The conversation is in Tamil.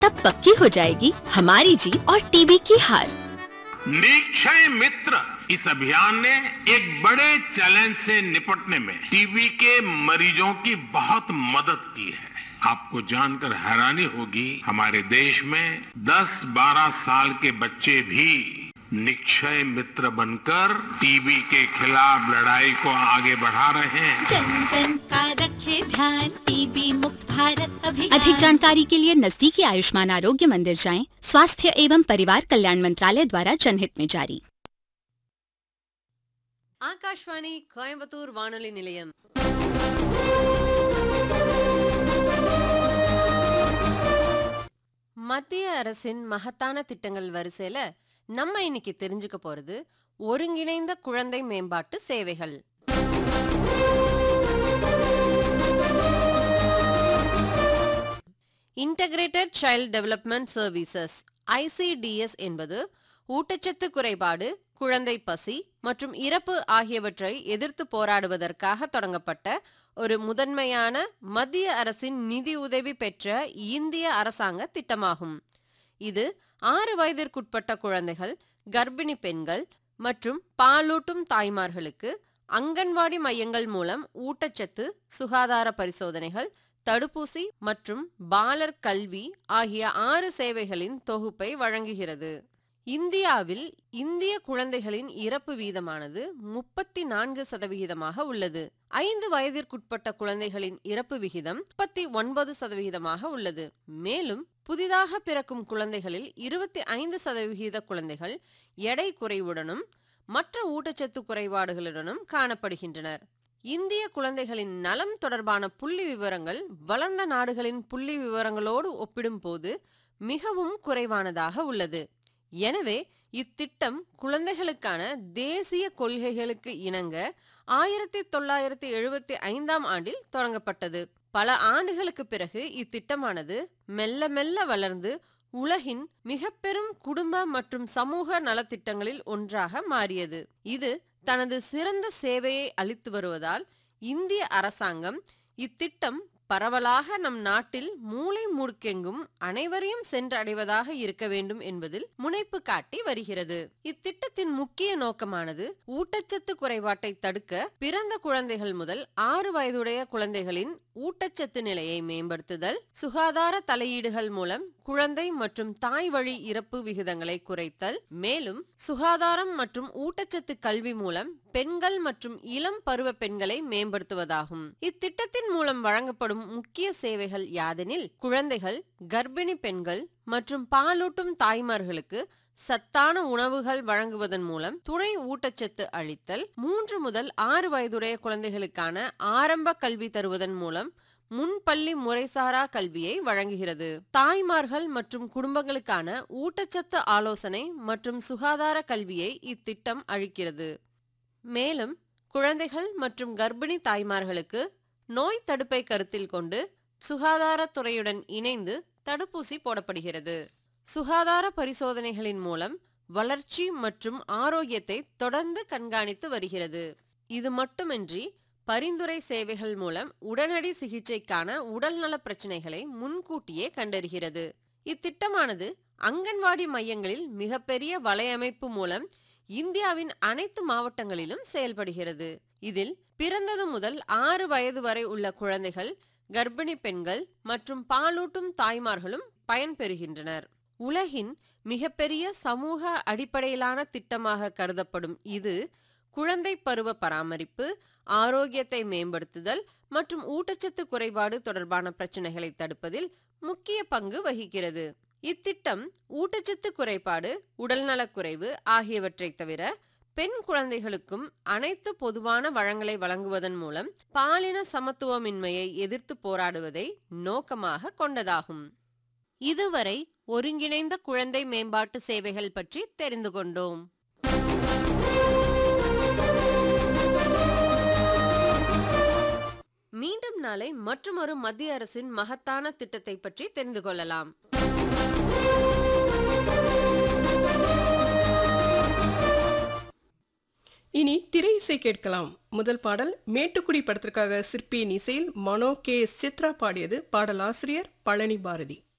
तब पक्की हो जाएगी हमारी जीत और टीबी की हार निक्षय मित्र इस अभियान ने एक बड़े चैलेंज से निपटने में टीबी के मरीजों की बहुत मदद की है आपको जानकर हैरानी होगी हमारे देश में 10-12 साल के बच्चे भी निक्षय मित्र बनकर टीबी के खिलाफ लड़ाई को आगे बढ़ा रहे हैं जन जन का रखे ध्यान टीबी मुक्त भारत अभियान अधिक जानकारी के लिए नजदीकी आयुष्मान आरोग्य मंदिर जाएं स्वास्थ्य एवं परिवार कल्याण मंत्रालय द्वारा जनहित में जारी ஆகாஷ்வாணி கோயம்புத்தூர் வானொலி நிலையம் மத்திய அரசின் மகத்தான திட்டங்கள் வரிசையில நம்ம இன்னைக்கு தெரிஞ்சுக்க போறது ஒருங்கிணைந்த குழந்தை மேம்பாட்டு சேவைகள் integrated child development services ICDS என்பது ஊட்டச்சத்து குறைபாடு குழந்தை பசி மற்றும் இறப்பு ஆகியவற்றை எதிர்த்து போராடுவதற்காக தொடங்கப்பட்ட ஒரு முதன்மையான மத்திய அரசின் நிதி உதவி பெற்ற இந்திய அரசாங்க திட்டமாகும் இது ஆறு வயதிற்குட்பட்ட குழந்தைகள் கர்ப்பிணி பெண்கள் மற்றும் பாலூட்டும் தாய்மார்களுக்கு அங்கன்வாடி மையங்கள் மூலம் ஊட்டச்சத்து சுகாதார பரிசோதனைகள் தடுப்பூசி மற்றும் பாலர் கல்வி ஆகிய ஆறு சேவைகளின் தொகுப்பை வழங்குகிறது இந்தியாவில் இந்திய குழந்தைகளின் இறப்பு வீதமானது முப்பத்தி நான்கு சதவிகிதமாக உள்ளது ஐந்து வயதிற்குட்பட்ட குழந்தைகளின் இறப்பு விகிதம் முப்பத்தி ஒன்பது சதவிகிதமாக உள்ளது மேலும் புதிதாக பிறக்கும் குழந்தைகளில் இருபத்தி ஐந்து சதவிகித குழந்தைகள் எடை குறைவுடனும் மற்ற ஊட்டச்சத்து குறைபாடுகளுடனும் காணப்படுகின்றனர் இந்திய குழந்தைகளின் நலம் தொடர்பான புள்ளி விவரங்கள் வளர்ந்த நாடுகளின் புள்ளி விவரங்களோடு ஒப்பிடும்போது மிகவும் குறைவானதாக உள்ளது எனவே இத்திட்டம் குழந்தைகளுக்கான தேசிய கொள்கைகளுக்கு இணங்க ஆயிரத்தி தொள்ளாயிரத்தி எழுபத்தி ஐந்தாம் ஆண்டில் தொடங்கப்பட்டது பல ஆண்டுகளுக்கு பிறகு இத்திட்டமானது மெல்ல மெல்ல வளர்ந்து உலகின் மிக பெரும் குடும்ப மற்றும் சமூக நலத்திட்டங்களில் ஒன்றாக மாறியது இது தனது சிறந்த சேவையை அளித்து வருவதால் இந்திய அரசாங்கம் இத்திட்டம் பரவலாக நம் நாட்டில் மூளை முடுக்கெங்கும் அனைவரையும் சென்றடைவதாக இருக்க வேண்டும் என்பதில் முனைப்பு காட்டி வருகிறது இத்திட்டத்தின் முக்கிய நோக்கமானது ஊட்டச்சத்து குறைபாட்டை தடுக்க பிறந்த குழந்தைகள் முதல் ஆறு வயதுடைய குழந்தைகளின் ஊட்டச்சத்து நிலையை மேம்படுத்துதல் சுகாதார தலையீடுகள் மூலம் குழந்தை மற்றும் தாய் வழி இறப்பு விகிதங்களை குறைத்தல் மேலும் சுகாதாரம் மற்றும் ஊட்டச்சத்து கல்வி மூலம் பெண்கள் மற்றும் இளம் பருவ பெண்களை மேம்படுத்துவதாகும் இத்திட்டத்தின் மூலம் வழங்கப்படும் முக்கிய சேவைகள் யாதெனில் குழந்தைகள் கர்ப்பிணி பெண்கள் மற்றும் பாலூட்டும் தாய்மார்களுக்கு சத்தான உணவுகள் வழங்குவதன் மூலம் துணை ஊட்டச்சத்து அளித்தல் மூன்று முதல் ஆறு வயதுடைய குழந்தைகளுக்கான ஆரம்ப கல்வி தருவதன் மூலம் முன்பள்ளி முறைசாரா கல்வியை வழங்குகிறது தாய்மார்கள் மற்றும் குடும்பங்களுக்கான ஊட்டச்சத்து ஆலோசனை மற்றும் சுகாதார கல்வியை இத்திட்டம் அளிக்கிறது மேலும் குழந்தைகள் மற்றும் கர்ப்பிணி தாய்மார்களுக்கு நோய் தடுப்பை கருத்தில் கொண்டு சுகாதாரத்துறையுடன் இணைந்து தடுப்பூசி போடப்படுகிறது சுகாதார பரிசோதனைகளின் மூலம் வளர்ச்சி மற்றும் ஆரோக்கியத்தை தொடர்ந்து கண்காணித்து வருகிறது இது மட்டுமின்றி பரிந்துரை சேவைகள் மூலம் உடனடி சிகிச்சைக்கான உடல்நல பிரச்சனைகளை முன்கூட்டியே கண்டறிகிறது இத்திட்டமானது அங்கன்வாடி மையங்களில் மிகப்பெரிய வலையமைப்பு மூலம் இந்தியாவின் அனைத்து மாவட்டங்களிலும் செயல்படுகிறது இதில் பிறந்தது முதல் ஆறு வயது வரை உள்ள குழந்தைகள் கர்ப்பிணி பெண்கள் மற்றும் பாலூட்டும் தாய்மார்களும் பயன்பெறுகின்றனர் உலகின் மிகப்பெரிய சமூக அடிப்படையிலான திட்டமாக கருதப்படும் இது குழந்தை பருவ பராமரிப்பு ஆரோக்கியத்தை மேம்படுத்துதல் மற்றும் ஊட்டச்சத்து குறைபாடு தொடர்பான பிரச்சனைகளை தடுப்பதில் முக்கிய பங்கு வகிக்கிறது இத்திட்டம் ஊட்டச்சத்து குறைபாடு உடல்நலக்குறைவு ஆகியவற்றை தவிர பெண் குழந்தைகளுக்கும் அனைத்து பொதுவான வளங்களை வழங்குவதன் மூலம் பாலின சமத்துவமின்மையை எதிர்த்து போராடுவதை நோக்கமாக கொண்டதாகும் இதுவரை ஒருங்கிணைந்த குழந்தை மேம்பாட்டு சேவைகள் பற்றி தெரிந்து கொண்டோம் மீண்டும் நாளை மற்றொரு மத்திய அரசின் மகத்தான திட்டத்தை பற்றி தெரிந்து கொள்ளலாம் இனி திரை இசை கேட்கலாம் முதல் பாடல் மேட்டுக்குடி படத்திற்காக சிற்பியின் இசையில் மனோ கே எஸ் சித்ரா பாடியது பாடலாசிரியர் பழனி பாரதி